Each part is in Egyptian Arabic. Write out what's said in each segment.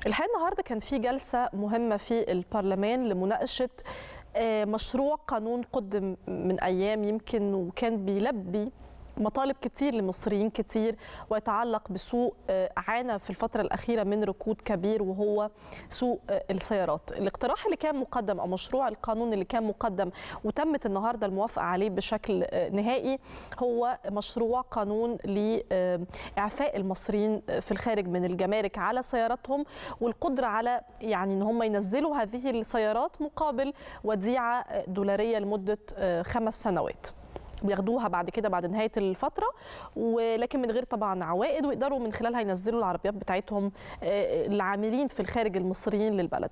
الحقيقه النهارده كان في جلسه مهمه في البرلمان لمناقشه مشروع قانون قدم من ايام يمكن وكان بيلبي مطالب كتير لمصريين كتير ويتعلق بسوق عانى في الفترة الأخيرة من ركود كبير وهو سوق السيارات الاقتراح اللي كان مقدم أو مشروع القانون اللي كان مقدم وتمت النهاردة الموافقة عليه بشكل نهائي هو مشروع قانون لإعفاء المصريين في الخارج من الجمارك على سياراتهم والقدرة على يعني أن هم ينزلوا هذه السيارات مقابل وديعة دولارية لمدة خمس سنوات بياخدوها بعد كده بعد نهايه الفتره ولكن من غير طبعا عوائد ويقدروا من خلالها ينزلوا العربيات بتاعتهم العاملين في الخارج المصريين للبلد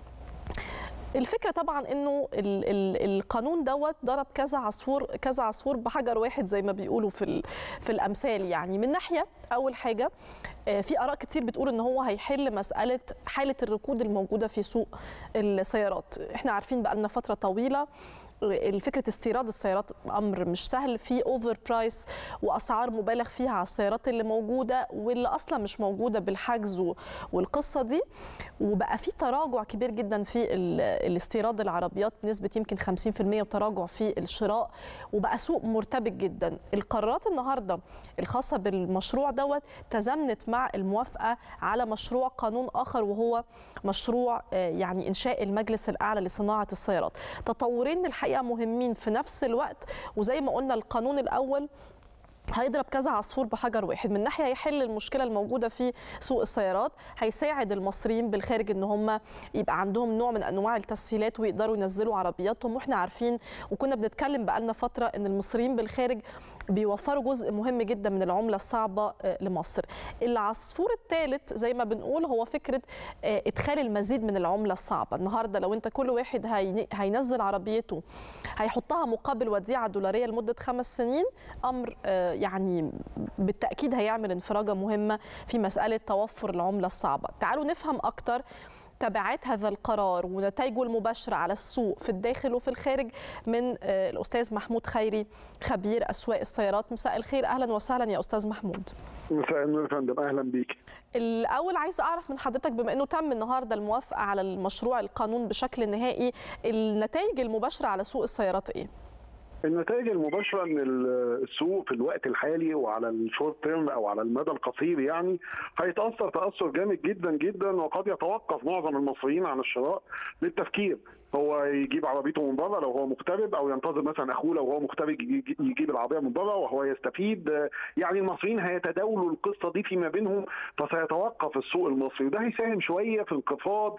الفكره طبعا انه ال ال القانون دوت ضرب كذا عصفور كذا عصفور بحجر واحد زي ما بيقولوا في في الامثال يعني من ناحيه اول حاجه في اراء كتير بتقول ان هو هيحل مساله حاله الركود الموجوده في سوق السيارات احنا عارفين بقى لنا فتره طويله فكره استيراد السيارات امر مش سهل في اوفر برايس واسعار مبالغ فيها على السيارات اللي موجوده واللي اصلا مش موجوده بالحجز والقصه دي وبقى في تراجع كبير جدا في الاستيراد العربيات بنسبه يمكن 50% وتراجع في الشراء وبقى سوق مرتبك جدا القرارات النهارده الخاصه بالمشروع دوت تزامنت مع الموافقه على مشروع قانون اخر وهو مشروع يعني انشاء المجلس الاعلى لصناعه السيارات تطورين الحقيقه مهمين في نفس الوقت وزي ما قلنا القانون الاول هيضرب كذا عصفور بحجر واحد من ناحيه هيحل المشكله الموجوده في سوق السيارات هيساعد المصريين بالخارج ان هم يبقى عندهم نوع من انواع التسهيلات ويقدروا ينزلوا عربياتهم واحنا عارفين وكنا بنتكلم بقالنا فتره ان المصريين بالخارج بيوفروا جزء مهم جدا من العمله الصعبه لمصر العصفور الثالث زي ما بنقول هو فكره ادخال المزيد من العمله الصعبه النهارده لو انت كل واحد هينزل عربيته هيحطها مقابل وديعه دولاريه لمده خمس سنين امر يعني بالتاكيد هيعمل انفراجه مهمه في مساله توفر العمله الصعبه تعالوا نفهم اكتر تبعات هذا القرار ونتائجه المباشرة على السوق في الداخل وفي الخارج من الأستاذ محمود خيري خبير أسواق السيارات مساء الخير أهلا وسهلا يا أستاذ محمود مساء النور يا فندم أهلا بيك الأول عايز أعرف من حضرتك بما أنه تم النهاردة الموافقة على المشروع القانون بشكل نهائي النتائج المباشرة على سوق السيارات إيه؟ النتائج المباشره ان السوق في الوقت الحالي وعلى الشورت تيرم او على المدى القصير يعني هيتاثر تاثر جامد جدا جدا وقد يتوقف معظم المصريين عن الشراء للتفكير هو يجيب عربيته من بره لو هو مغترب او ينتظر مثلا اخوه لو هو مغترب يجيب العربيه من بره وهو يستفيد يعني المصريين هيتداولوا القصه دي فيما بينهم فسيتوقف السوق المصري وده هيساهم شويه في انخفاض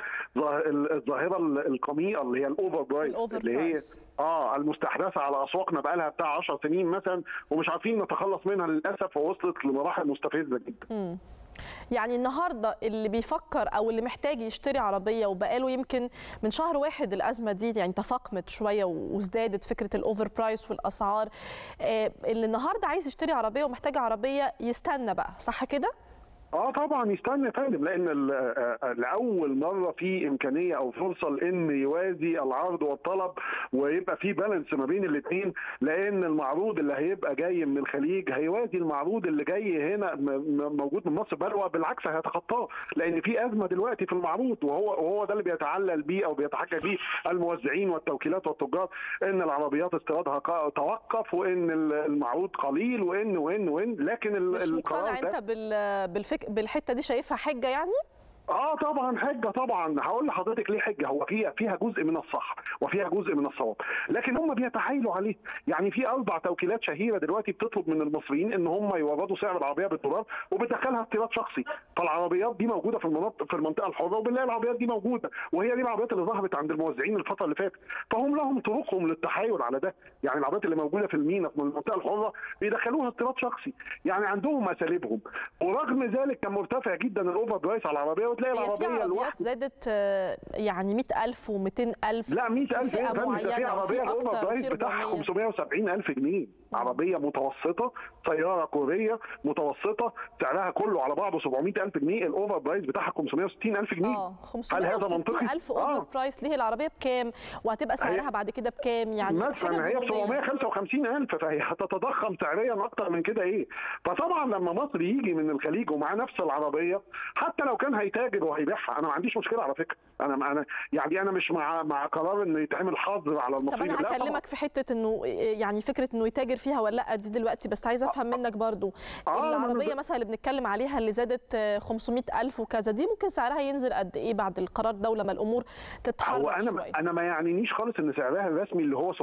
الظاهره القميئه اللي هي الاوفر برايس اللي هي اه المستحدثه على اسواقنا بقى لها بتاع 10 سنين مثلا ومش عارفين نتخلص منها للاسف ووصلت لمراحل مستفزه جدا. م. يعني النهارده اللي بيفكر او اللي محتاج يشتري عربيه وبقاله يمكن من شهر واحد الازمه دي يعني تفاقمت شويه وازدادت فكره الاوفر برايس والاسعار اللي النهارده عايز يشتري عربيه ومحتاج عربيه يستنى بقى صح كده؟ اه طبعا يستنى يا فندم لان لاول مره في امكانيه او فرصه لان يوازي العرض والطلب ويبقى في بالانس ما بين الاثنين لان المعروض اللي هيبقى جاي من الخليج هيوازي المعروض اللي جاي هنا موجود من مصر بل بالعكس هيتخطاه لان في ازمه دلوقتي في المعروض وهو وهو ده اللي بيتعلل بيه او بيتحكى بيه الموزعين والتوكيلات والتجار ان العربيات استيرادها توقف وان المعروض قليل وان وان وان لكن مش مقتنع انت بالفكر بالحته دي شايفها حجه يعني؟ اه طبعا حجه طبعا هقول لحضرتك ليه حجه هو فيها فيها جزء من الصح وفيها جزء من الصواب لكن هم بيتحايلوا عليه يعني في اربع توكيلات شهيره دلوقتي بتطلب من المصريين ان هم يوردوا سعر العربيه بالدولار وبتدخلها استيراد شخصي فالعربيات دي موجوده في المناطق في المنطقه الحره وبنلاقي العربيات دي موجوده وهي دي العربيات اللي ظهرت عند الموزعين الفتره اللي فاتت فهم لهم طرقهم للتحايل على ده يعني العربيات اللي موجوده في المينا في المنطقه الحره بيدخلوها استيراد شخصي يعني عندهم اساليبهم ورغم ذلك كان مرتفع جدا الاوفر برايس على العربيه وتلاقي العربيه عربيات زادت يعني 100000 و200000 لا 100000 ايه في عربيه الاوفر برايس بتاعها 570000 جنيه عربيه متوسطه سياره كوريه متوسطه سعرها كله على بعضه 700000 جنيه الاوفر برايس بتاعها 560000 جنيه اه 560000 اوفر آه. برايس ليه العربيه بكام وهتبقى سعرها بعد كده بكام يعني مثلا هي ب 755000 فهي هتتضخم سعريا اكتر من كده ايه فطبعا لما مصر يجي من الخليج ومعاه نفس العربيه حتى لو كان هيتاجر هيتاجر وهيبيعها انا ما عنديش مشكله على فكره انا انا يعني انا مش مع مع قرار انه يتعمل حظر على طب المصريين انا لا طبعاً. هكلمك في حته انه يعني فكره انه يتاجر فيها ولا لا دي دلوقتي بس عايزه افهم منك برضو آه، ما أنا العربيه ب- مثلا اللي بنتكلم عليها اللي زادت آه، 500000 وكذا دي ممكن سعرها ينزل قد ايه بعد القرار ده ولما الامور هو تتحرك انا شويه انا ما يعنينيش خالص ان سعرها الرسمي اللي هو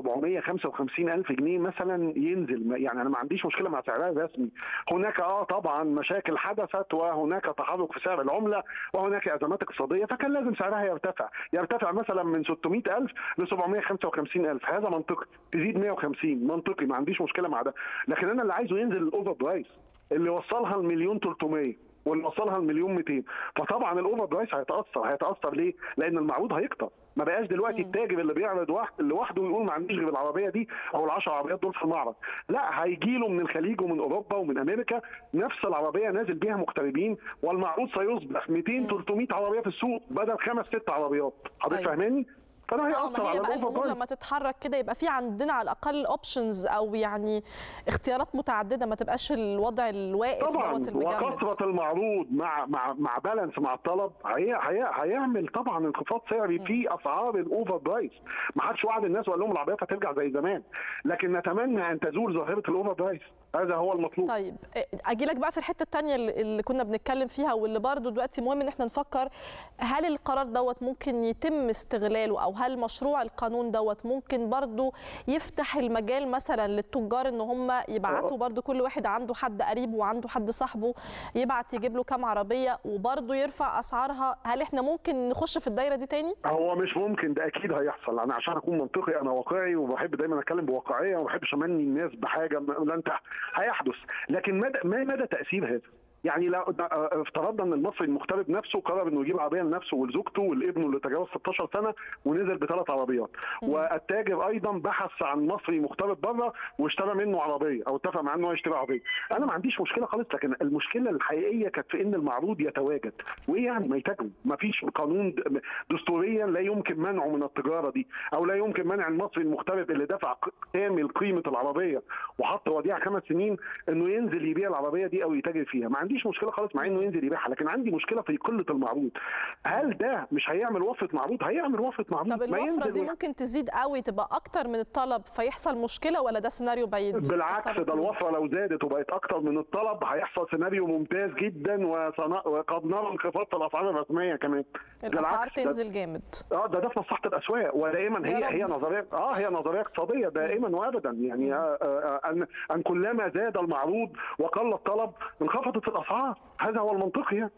755 الف جنيه مثلا ينزل ما- يعني انا ما عنديش مشكله مع سعرها الرسمي هناك اه طبعا مشاكل حدثت وهناك تحرك في سعر العمله وهناك ازمات اقتصاديه فكان لازم سعرها يرتفع يرتفع مثلا من 600 الف ل 755 الف هذا منطقي تزيد 150 منطقي ما عنديش مشكله مع ده لكن انا اللي عايزه ينزل الاوفر برايس اللي وصلها المليون 300 واللي وصلها المليون 200 فطبعا الاوفر برايس هيتاثر هيتاثر ليه؟ لان المعروض هيكتر ما بقاش دلوقتي التاجر اللي بيعرض واحد لوحده ويقول ما عنديش غير العربيه دي او ال10 عربيات دول في المعرض لا هيجي له من الخليج ومن اوروبا ومن امريكا نفس العربيه نازل بيها مغتربين والمعروض سيصبح 200 300 عربيه في السوق بدل خمس ست عربيات حضرتك أيوة. فاهماني؟ فده اه هيأثر ما على هي بقى الاوفر الامور برايس لما تتحرك كده يبقى في عندنا على الاقل اوبشنز او يعني اختيارات متعدده ما تبقاش الوضع الواقف طبعا دوت المجمد وكثره المعروض مع مع مع بالانس مع الطلب هي هي هيعمل طبعا انخفاض سعري في اسعار الاوفر برايس ما حدش وعد الناس وقال لهم العربيات هترجع زي زمان لكن نتمنى ان تزول ظاهره الاوفر برايس هذا هو المطلوب طيب اجي لك بقى في الحته الثانيه اللي كنا بنتكلم فيها واللي برضو دلوقتي مهم ان احنا نفكر هل القرار دوت ممكن يتم استغلاله او هل مشروع القانون دوت ممكن برضو يفتح المجال مثلا للتجار ان هم يبعتوا برضو كل واحد عنده حد قريبه وعنده حد صاحبه يبعت يجيب له كام عربيه وبرضو يرفع اسعارها هل احنا ممكن نخش في الدايره دي تاني هو مش ممكن ده اكيد هيحصل انا عشان اكون منطقي انا واقعي وبحب دايما اتكلم بواقعيه وما بحبش امني الناس بحاجه لن تح- هيحدث لكن مدى ما مدى تاثير هذا يعني لو افترضنا ان المصري المغترب نفسه قرر انه يجيب عربيه لنفسه ولزوجته ولابنه اللي تجاوز 16 سنه ونزل بثلاث عربيات والتاجر ايضا بحث عن مصري مغترب بره واشترى منه عربيه او اتفق معاه انه هو يشتري عربيه انا ما عنديش مشكله خالص لكن المشكله الحقيقيه كانت في ان المعروض يتواجد وايه يعني ما يتاجروا ما فيش قانون د- دستوريا لا يمكن منعه من التجاره دي او لا يمكن منع المصري المغترب اللي دفع ق- كامل قيمه العربيه وحط وديعه خمس سنين انه ينزل يبيع العربيه دي او يتاجر فيها ما عنديش مشكله خالص مع انه ينزل يبيعها لكن عندي مشكله في قله المعروض هل ده مش هيعمل وفره معروض هيعمل وفره معروض طب ما الوفره ينزل دي وي- ممكن تزيد قوي تبقى اكتر من الطلب فيحصل مشكله ولا ده سيناريو بعيد بالعكس حسب ده الوفره لو زادت وبقت اكتر من الطلب هيحصل سيناريو ممتاز جدا وصنا- وقد نرى انخفاض في الاسعار الرسميه كمان الاسعار بالعكس ده- تنزل جامد اه ده ده في مصلحه الاسواق ودائما يا هي رب. هي نظريه اه هي نظريه اقتصاديه دائما وابدا يعني آه آه ان ان كلما زاد المعروض وقل الطلب انخفضت الاسعار هذا هو المنطقي يعني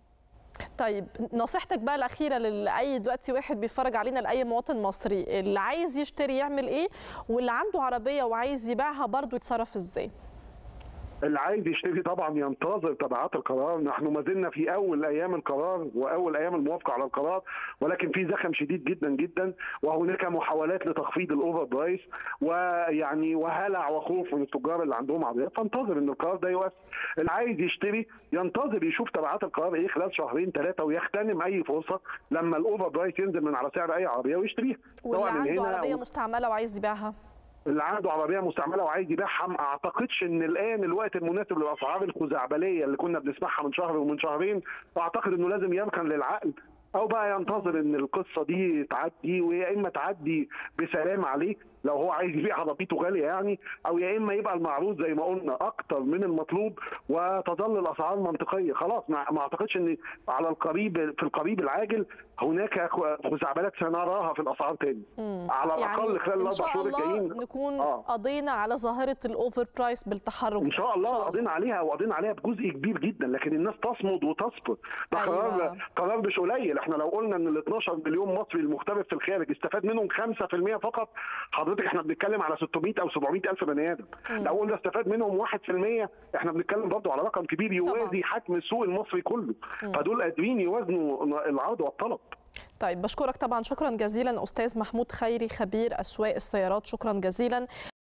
طيب نصيحتك بقى الاخيره لاي دلوقتي واحد بيتفرج علينا لاي مواطن مصري اللي عايز يشتري يعمل ايه واللي عنده عربيه وعايز يبيعها برضه يتصرف ازاي اللي عايز يشتري طبعا ينتظر تبعات القرار نحن ما زلنا في اول ايام القرار واول ايام الموافقه على القرار ولكن في زخم شديد جدا جدا وهناك محاولات لتخفيض الاوفر برايس ويعني وهلع وخوف من التجار اللي عندهم عربيات فانتظر ان القرار ده يؤثر اللي عايز يشتري ينتظر يشوف تبعات القرار ايه خلال شهرين ثلاثه ويغتنم اي فرصه لما الاوفر برايس ينزل من على سعر اي عربيه ويشتريها واللي من عنده هنا عربيه و- مستعمله وعايز يبيعها اللي عنده عربيه مستعمله وعايز يبيعها ما اعتقدش ان الان الوقت المناسب للاسعار الخزعبليه اللي كنا بنسمعها من شهر ومن شهرين اعتقد انه لازم يركن للعقل او بقى ينتظر ان القصه دي تعدي ويا اما تعدي بسلام عليه لو هو عايز يبيع عربيته غاليه يعني او يا اما يبقى المعروض زي ما قلنا اكتر من المطلوب وتظل الاسعار منطقيه خلاص ما ما اعتقدش ان على القريب في القريب العاجل هناك خزعبلات سنراها في الاسعار تاني على الاقل يعني خلال ان الاربع شاء شهور الله الجايين نكون آه. قضينا على ظاهره الاوفر برايس بالتحرك ان شاء الله قضينا عليها وقضينا عليها بجزء كبير جدا لكن الناس تصمد وتصبر ده أيوة. قرار قرار مش قليل احنا لو قلنا ان ال 12 مليون مصري المغترب في الخارج استفاد منهم 5% فقط حضرتك احنا بنتكلم على 600 او 700 الف بني ادم لو قلنا استفاد منهم 1% احنا بنتكلم برضه على رقم كبير يوازي طبعاً. حجم السوق المصري كله فدول قادرين يوازنوا العرض والطلب طيب بشكرك طبعا شكرا جزيلا استاذ محمود خيري خبير اسواق السيارات شكرا جزيلا